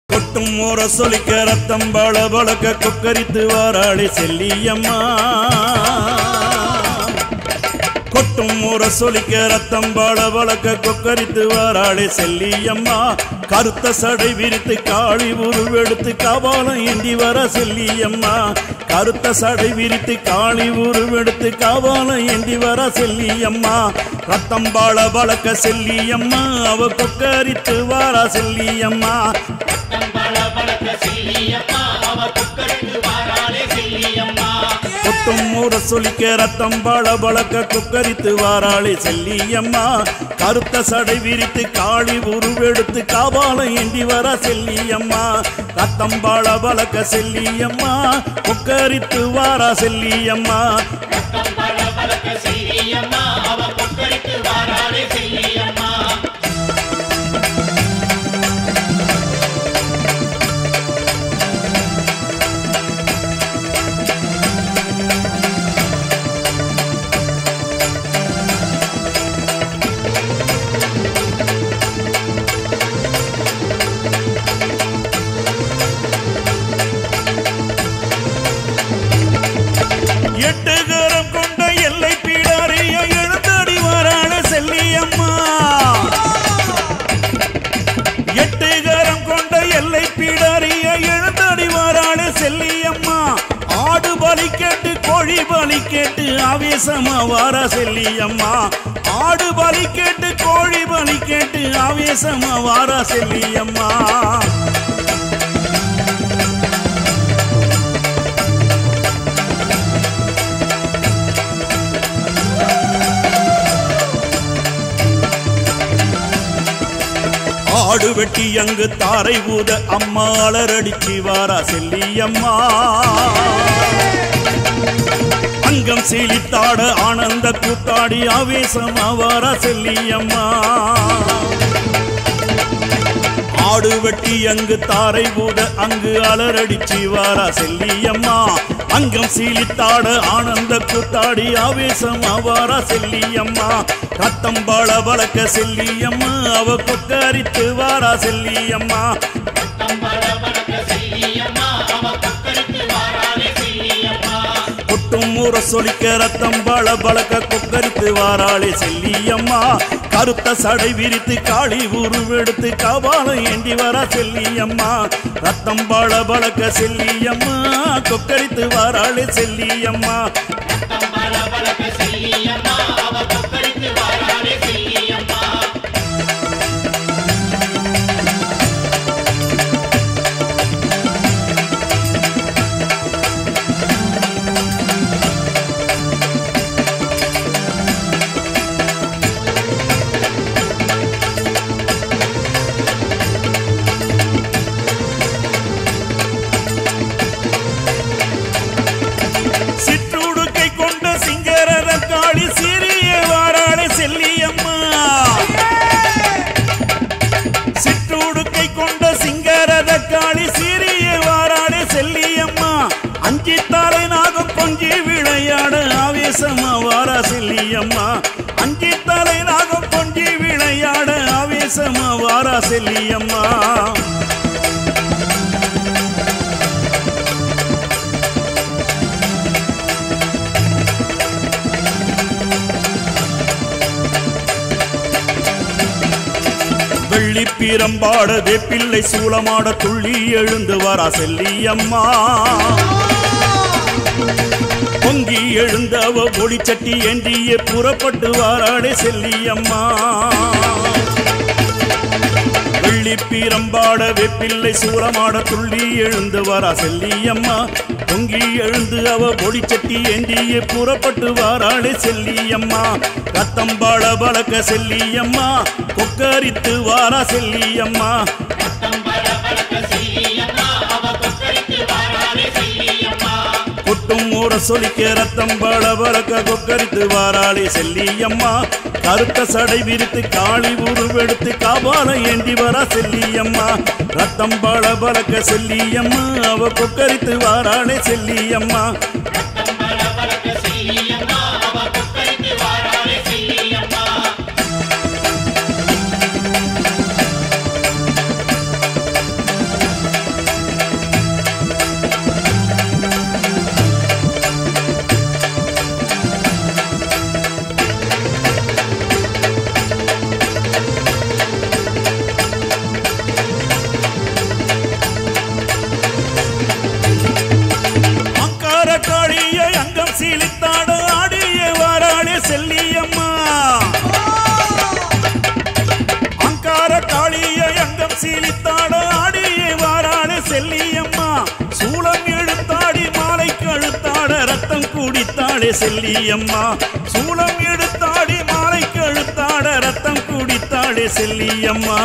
கொட்டும் முற சொலிக்க ரத்தம் பள பளக்க கொக்கரித்து வாராளே செல்லியம்மா கொட்டும் முற சொலிக்க ரத்தம் பள பளக்க கொக்கரித்து வாராளே செல்லியம்மா கருத்த சடை விரித்து காளி உருவெடுத்து கபாலம் ஏந்தி வர செல்லியம்மா கருத்த சடை விரித்து காளி உருவெடுத்து கபாலம் ஏந்தி வர செல்லியம்மா ரத்தம் பாள பளக்க செல்லியம்மா அவ கொக்கரித்து வாரா செல்லியம்மா தம்பள பழக்க செல்லியம்மா அவ குக்கருக்கு வாராளே செல்லியம்மா கொட்டும் மூட சொலிக்க ரத்தம் பள பளக்க கொக்கரித்து வாராளே செல்லியம்மா கருத்த சடை விரித்து காளி உருவெடுத்து காபாலம் ஏந்தி வர செல்லியம்மா ரத்தம் பள பளக்க செல்லியம்மா கொக்கரித்து வாரா செல்லியம்மா தம்பள பழக்க செல்லியம்மா அவ குக்கருக்கு வாராளே செல்லியம்மா எட்டு கரம் கொண்ட எல்லை பீடாரிய எழுந்தடி வாராள செல்லியம்மா எட்டு கரம் கொண்ட எல்லை பீடாரிய எழுந்தடி வாராள செல்லியம்மா ஆடு பலி கேட்டு கோழி பலி கேட்டு ஆவேசமா வாரா செல்லியம்மா ஆடு பலி கேட்டு கோழி பலி கேட்டு ஆவேசமா வாரா செல்லியம்மா ஆடு வெட்டி அங்கு தாரை ஊத அம்மா அலரடிச்சு வாரா செல்லியம்மா அங்கம் சீலித்தாட ஆனந்த கூத்தாடி ஆவேசமா வாரா செல்லியம்மா ஆடு வெட்டி அங்கு தாரை ஊத அங்கு அலரடிச்சு வாரா செல்லியம்மா அங்கம் சீலித்தாட ஆனந்த கூத்தாடி ஆவேசமா வாரா செல்லியம்மா ரத்தம் பாள பழக்க செல்லியம்மா அவ கொக்கரித்து வாரா செல்லியம்மா தம்பள பழக்க செல்லியம்மா அவ குக்கருக்கு வாராளே செல்லியம்மா கொட்டும் ஊற சொலிக்க ரத்தம் பள பழக்க கொக்கரித்து வாராளே செல்லியம்மா கருத்த சடை விரித்து காளி உருவெடுத்து கபாலம் ஏந்தி வர செல்லியம்மா ரத்தம் பள பழக்க செல்லியம்மா கொக்கரித்து வாராளே செல்லியம்மா தம்பள பழக்க செல்லியம்மா அவ குக்கருக்கு வாராளே செல்லியம்மா சிற்றுடுக்கை கொண்ட சிங்கரர காளி சிறிய வாராளே செல்லியம்மா சிற்றுடுக்கை கொண்ட சிங்கரர காளி சிறிய வாராளே செல்லியம்மா அஞ்சி தலை நாகம் கொஞ்சி விளையாட ஆவேசமா வாரா செல்லியம்மா அஞ்சி தலை நாகம் கொஞ்சி விளையாட ஆவேசமா வாரா செல்லியம்மா வெள்ளி பீரம்பாட வேப்பிள்ளை சூளமாட துள்ளி எழுந்து வரா செல்லியம்மா பொங்கி எழுந்தவ ஒளிச்சட்டி ஏந்தியே புறப்பட்டு வாராடே செல்லியம்மா வெள்ளி பீரம்பாட வேப்பிள்ளை சூளமாட துள்ளி எழுந்து வரா செல்லியம்மா பொங்கி எழுந்து அவ பொடிச்சட்டி ஏந்தியே புறப்பட்டு வாராளே செல்லியம்மா ரத்தம்பாள பழக்க செல்லியம்மா கொக்கரித்து வாரா செல்லியம்மா தம்பள பழக்க செல்லியம்மா அவ குக்கருக்கு வாராளே செல்லியம்மா கொட்டும் ஊற சொலிக்க ரத்தம் பல பறக்க கொக்கரித்து வாராளே செல்லியம்மா கருத்த சடை விரித்து காளி உருவெடுத்து காபாலம் ஏந்தி வரா செல்லியம்மா ரத்தம் பல பறக்க செல்லியம்மா அவ கொக்கரித்து வாராளே செல்லியம்மா தம்பள பழக்க செல்லியம்மா அவ குக்கருக்கு வாராளே செல்லியம்மா கொட்டும் செல்லியம்மா சூளம் எடுத்தாடி மாலை கழுத்தாட ரத்தம் குடித்தாளே செல்லியம்மா சூளம் எடுத்தாடி மாலை கழுத்தாட ரத்தம் குடித்தாளே செல்லியம்மா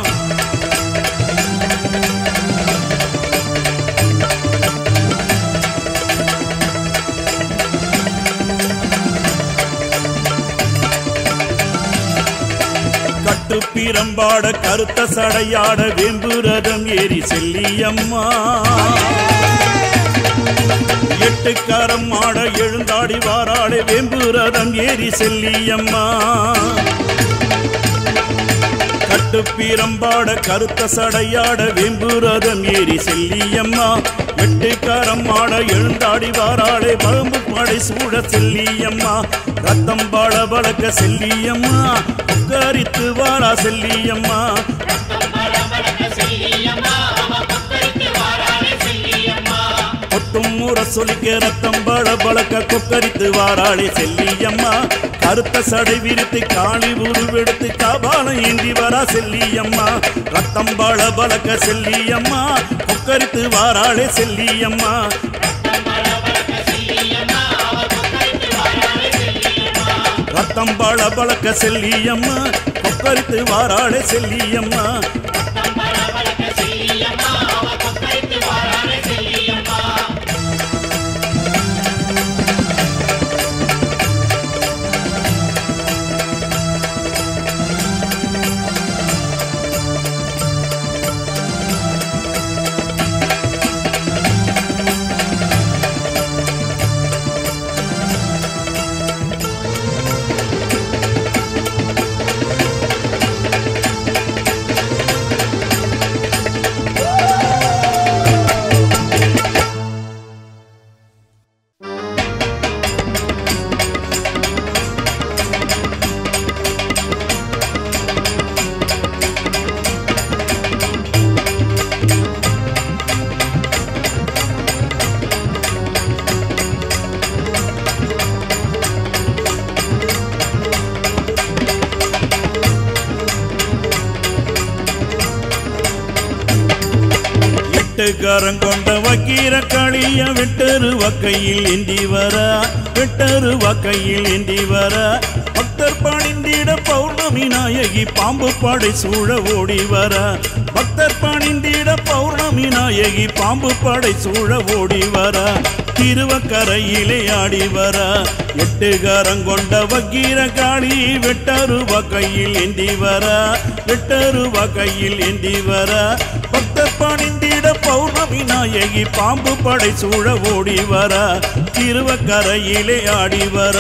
கட்டு பிரம்பாட கருத்த சடையாட வெம்பு ரதம் ஏறி செல்லியம்மா எட்டு கரம் ஆட எழுந்தாடி வாராடு வெம்பு ரதம் ஏறி செல்லியம்மா கட்டு பிரம்பாட கருத்த சடையாட வெம்பு ரதம் ஏறி செல்லியம்மா எட்டு கரம் ஆட எழுந்தாடி வாராளே பழம்பு படை சூழ செல்லியம்மா ரத்தம் பாட பழக்க செல்லியம்மா உக்கரித்து வாரா செல்லியம்மா ரத்தம் பளபளக்க செல்லியம்மா அவ கொக்கரித்து வாராளே செல்லியம்மா கொட்டும் முற சொலிக்க ரத்தம் பழ பழக்க கொக்கரித்து வாராளே செல்லியம்மா கருத்த சடை விரித்து காளி உருவெடுத்து கபாலம் ஏந்தி வரா செல்லியம்மா ரத்தம் பழ பழக்க செல்லியம்மா கொக்கரித்து வாராளே செல்லியம்மா ரத்தம் பளபளக்க செல்லியம்மா அவ கொக்கரித்து வாராளே செல்லியம்மா ரத்தம் பழ பழக்க செல்லியம்மா கொக்கரித்து வாராளே செல்லியம்மா ரத்தம் பளபளக்க செல்லியம்மா அவ கொக்கரித்து வாராளே செல்லியம்மா எட்டுக்காரன் கொண்ட வக்கீர களிய வெட்டரு வக்கையில் ஏந்தி வர வெட்டரு வக்கையில் ஏந்தி வர பக்தர் பணிந்திட பௌர்ணமி நாயகி பாம்பு படை சூழ ஓடி வர பக்தர் பணிந்திட பௌர்ணமி நாயகி பாம்பு படை சூழ ஓடி வர திருவக்கரையிலே ஆடி வர எட்டுகாரம் கொண்ட வக்கீர காளி வெட்டருவ கையில் ஏந்தி வர வெட்டருவ கையில் ஏந்தி வர பக்தர் பணிந்திட பௌர்ணமி நாயகி பாம்பு படை சூழ ஓடி வர திருவக்கரையிலே ஆடி வர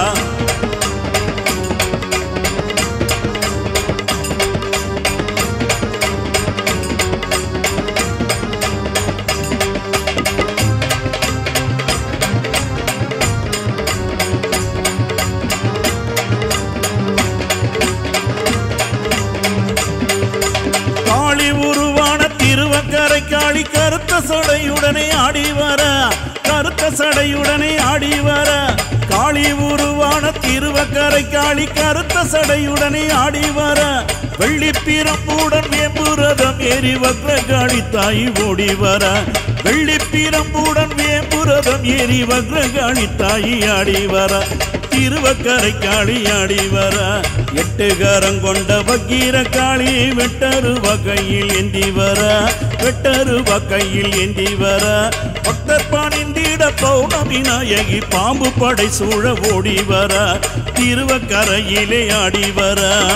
காளி உருவான திருவக்கரை காளி கருத்த சடையுடனே ஆடி வர கருத்த சடையுடனே ஆடி வர காளி உருவான திருவக்கரை காளி கருத்த சடையுடனே ஆடி வர வெள்ளிப்பிரம்புடன் வேம்புரதம் ஏறி வக்ர காளி தாய் ஓடி வர வெள்ளிப்பிரம்புடன் வேம்புரதம் ஏறி வக்ர காளி தாய் ஆடி வர திருவக்கரை காளி ஆடி வர எட்டுகரம் கொண்ட வக்கீர காளி வெட்டரு வகையில் ஏந்தி வர வெட்டரு வகையில் ஏந்தி வர பக்தர் பணிந்திட பௌர்ணமி நாயகி பாம்பு படை சூழ ஓடி வர திருவக்கரையிலே ஆடி வர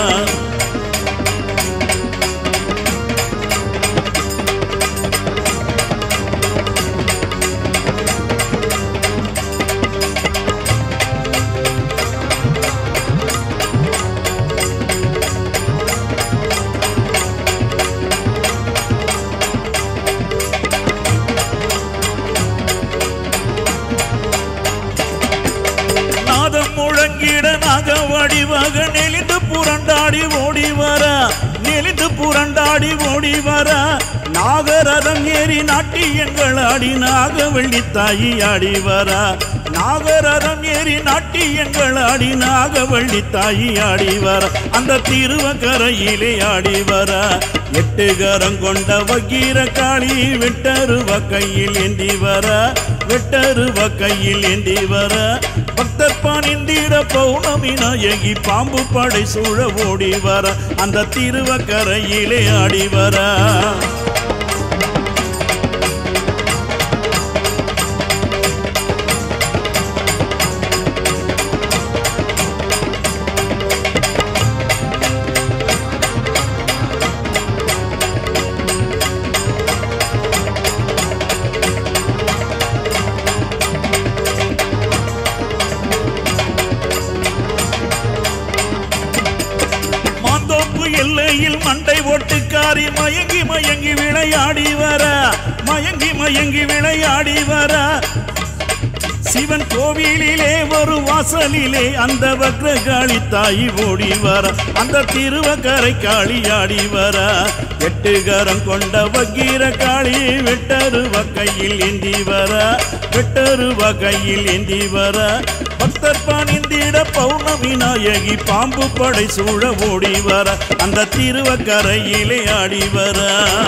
நாதம் முழங்கிட நாக வடிவாக நெளிந்து புரண்டாடி ஓடி வர நெளிந்து புரண்டாடி ஓடி வர நாகரதம் ஏறி நாட்டியங்கள் ஆடி நாகவள்ளி தாயி ஆடி வர நாகரதம் ஏறி நாட்டியங்கள் ஆடி நாகவள்ளி தாயி ஆடி வர அந்த திருவக்கரையிலே ஆடி வர எட்டு கரம் கொண்ட வக்கீர காளி வெட்டருவ கையில் ஏந்தி வர வெட்டருவ கையில் ஏந்தி வர பக்தர் பானிந்திட பௌர்ணமி நாயகி பாம்பு படை சூழ ஓடி வர அந்த திருவக்கரையிலே ஆடி வர மாந்தோப்பு எல்லையில் மண்டை ஓட்டுக்காரி மயங்கி மயங்கி விளையாடி வர மயங்கி மயங்கி விளையாடி வர சிவன் கோவிலிலே ஒரு வாசலிலே அந்த வக்ரகாளி தாயி ஓடி வர அந்த திருவக்கரை காளி ஆடி வர எட்டு கரம் கொண்ட வக்கீர காளி வெட்டருவ கையில் ஏந்தி வர வெட்டருவ கையில் ஏந்தி வர பக்தர் பானிந்திட பௌர்ணமி நாயகி பாம்பு படை சூழ ஓடி வர அந்த திருவக்கரையிலே ஆடி வர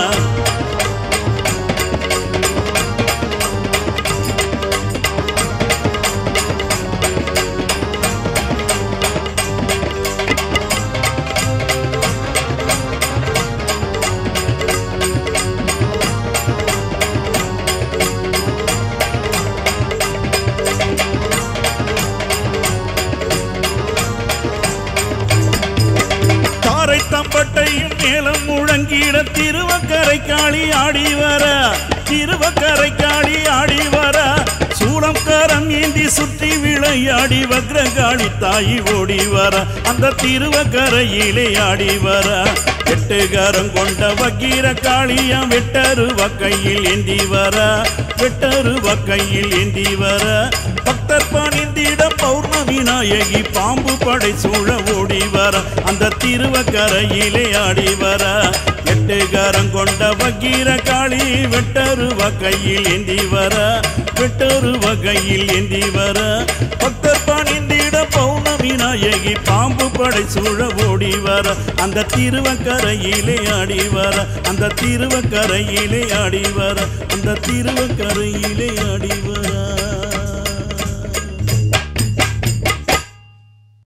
தாரை தம்பட்டையும் மேலம் முழங்கிட திருவக்கரை காளி ஆடி வர திருவக்கரை காளி ஆடி வர சூளம் கரம் ஏந்தி சுற்றி விளையாடி வக்ரகாளி தாயி ஓடி வர அந்த திருவக்கரையிலே ஆடி வர எட்டு கரம் கொண்ட வக்கீர காளியம் வெட்டருவ கையில் ஏந்தி வர வெட்டருவ கையில் ஏந்தி வர பக்தர் பணிந்திட பௌர்ணமி நாயகி பாம்பு படை சூழ ஓடி வர அந்த திருவக்கரையிலே ஆடி வர எட்டு கரம் கொண்ட வக்கீர காளி வெட்டருவ கையில் ஏந்தி வர வெட்டருவ கையில் ஏந்தி வர பக்தர் பணிந்திட பௌர்ணமி நாயகி பாம்பு படை சூழ ஓடி வர அந்த திருவக்கரையிலே ஆடி வர அந்த திருவக்கரையிலே ஆடி வர அந்த திருவக்கரையிலே ஆடி வர